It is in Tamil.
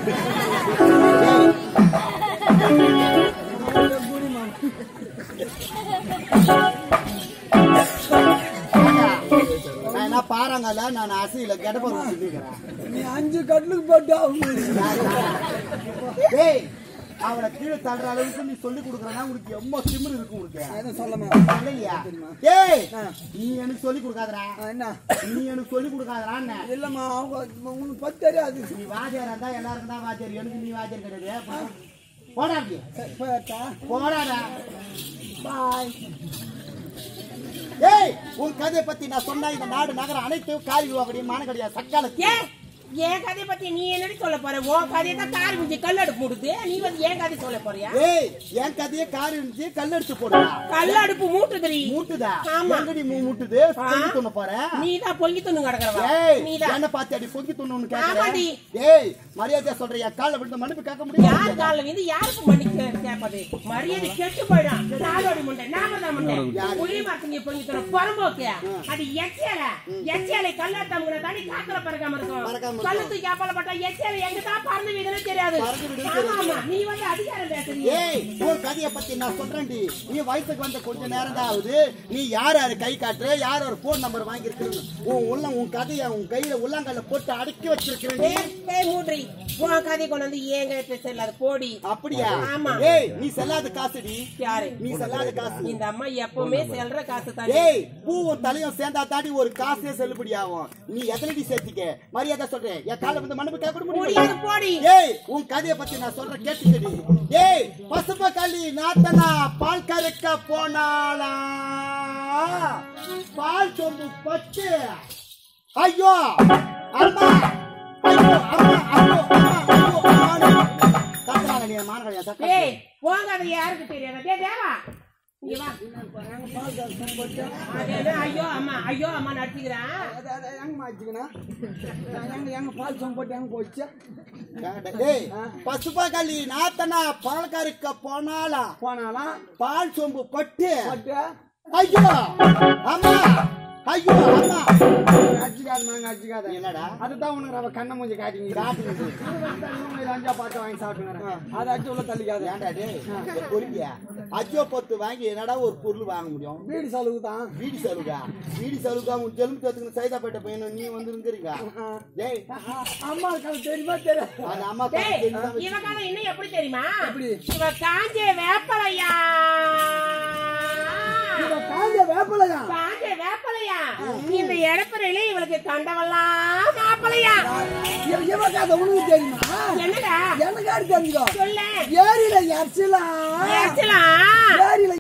நான் என்ன பாறாங்கல்ல நான் அசையில கெடப்ப சொல்லிக்கிறேன் நீ அஞ்சு கட்லுக்கு போட்டு ஆகும் டேய் அவனை கீழே தள்ளுற அளவுக்கு நீ சொல்லி கொடுக்குறனா உனக்கு எம்ம திமிரு இருக்கு உனக்கு எதுவும் சொல்லாம இல்லையா டேய் ஆ. நீ எனக்கு சொல்லி கொடுக்காதடா ஆ, என்ன நீ எனக்கு சொல்லி கொடுக்காதடான்னு இல்லம்மா அவங்க உனக்கு பத்து தெரியாது நீ வாத்தியாரா இருந்தா எல்லாருக்கும் தான் வாத்தியார் எனக்கு நீ வாத்தியார் கிடையாது போடா அப்படி சரி, போயிட்டா போடாடா பாய் ஏய் உன் கதையை பத்தி நான் சொன்னா இந்த நாடு நகரம் அனைத்து காரி வாங்கடி மானகடியா சக்கால ஏன் என் கதையை பத்தி நீ என்னடி சொல்ல போற உன் கதையை தான் காரி முடிஞ்சு கல்லடுப்பு மூடுது நீ வந்து என் கதை சொல்ல போறியா ஏய் என் கதையை காரி இருந்துச்சு கல் எடுத்து போடுடா கல்லடுப்பு மூட்டுதுடி மூட்டுதா ஆமா. எங்கடி மூ மூட்டுது பொங்கி துண்ண போற நீ தான் பொங்கி துண்ணு கிடக்குறவா ஏய் நீ தான் என்ன பார்த்து அடி பொங்கி துண்ணுன்னு ஆமாடி. கேக்குறேன் ஏய் மரியாதையா சொல்ற என் கால்ல விழுந்து மன்னிப்பு கேட்க முடியாது யார் காலில் வந்து யாருக்கு பண்ணி கேட்பது மரியாதை கெட்டு போயிடும் நாடோடி முண்டை நாம தான் முண்டை புளி மரத்துங்க பொங்கி துண்ண புறம்போக்கு அது எச்சேல எச்சேலை கல்லாட்டவங்க தாண்டி காக்கல பறக்காம பறக்காம இருக்கும் இருக்கும். கல்லு தூக்கி அப்பால பட்டா எச்சேலை எங்க தான் பறந்து வீதுன்னு தெரியாது பறந்து வீடுன்னு ஆமா ஆமா நீ வந்து அதிகாரம் பேசுறீங்க ஏய் உன் கதையை பத்தி நான் சொல்றேன்டி நீ வயசுக்கு வந்த கொஞ்ச நேரம் தான் ஆகுது நீ யார் யாரு கை காட்டுற யார் யார் போன் நம்பர் வாங்கியிருக்கிறேன்னு உன் உள்ள உன் கதையை உன் கையில உள்ளாங்கல்ல போட்டு அடக்கி வச்சிருக்கிறேன் ஏய், ஏய், மூட்ரி உன் கதை கொண்டு வந்து ஏங்க பேசல அது போடி அப்படியா ஆமா. ஏய் நீ செல்லாத காசுடி யாரு நீ செல்லாத காசு இந்த அம்மா எப்பவுமே செல்ற காசு தான் ஏய் பூவும் தலையும் சேர்ந்தா தாண்டி ஒரு காசே செல்லுபடி ஆகும் நீ எத்தனை சேர்த்திக்க மரியாதை சொல்றேன் என் காலை வந்து மனுப்பு கேட்க முடியாது முடியாது போடி ஏய் உன் கதையை பத்தி நான் சொல்றேன் கேட்டுக்கடி ஏய் பசுப்ப களி நாத்தனா பால் கறக்க போனாலா பால் சொம்பு பட்டு ஐயோ அம்மா ஐயோ அம்மா ஐயோ அம்மா ஐயோ அம்மான்னு கத்துறாங்க நீ மானகளையா தக்க ஏய் உன் கதை யாருக்கு தெரியாது டேய் தேவா இங்க வா அது என்ன, ஐயோ அம்மா ஐயோ அம்மா நடிச்சுக்கிறான் எங்க மாச்சுக்கண்ணா எங்க எங்க பால் சோம் போட்டு எங்க போச்சு டேய் பசுப்ப களி நாத்தனா பால் கறக்க போனாலா போனாலாம் பால் சொம்பு பட்டு போட்டு ஐயோ அம்மா ஐயோ அம்மா அடிச்சுக்காத நாங்க அடிச்சுக்காத என்னடா அதுதான் உனக்கு அவ கண்ணை மூஞ்சி காட்டிங்க காட்டுறது. அஞ்சா பார்த்து வாங்கி சாப்பிட்டுங்கிறேன் அதை அடிச்சு உள்ள தள்ளிக்காத ஏன்டா டேய் பொறுப்பியா அஜோ பத்து வாங்கி என்னடா ஒரு பொருள் வாங்க முடியும் வீடு செலவு தான் வீடு செலவுக்கா வீடு செலவுக்கா உன் ஜெலும்பு தேத்துக்கணும் சைதாப்பேட்டை பையனும் நீ வந்து இருக்கிறீங்க டேய் அம்மா கதை தெரியுமா தெரியும் அந்த அம்மா டேய் கதை தெரிஞ்சுதான் வச்சு- இவ கதை இன்னும் எப்படி தெரியுமா எப்படி? இவ காஞ்ச வேப்பலையா இவ காஞ்ச வேப்பலையா காஞ்ச வேப்பலையா இந்த இடப்பறையில இவளுக்கு கண்டவெல்லாம் மாப்பலையா இவ- இவ கதை உனக்கு தெரியுமா என்னடா எனக்கு தெரிஞ்சுக்கோ சொல்ல ஏரியில எரிச்சலாம் ஏச்சலாம் ஏரியில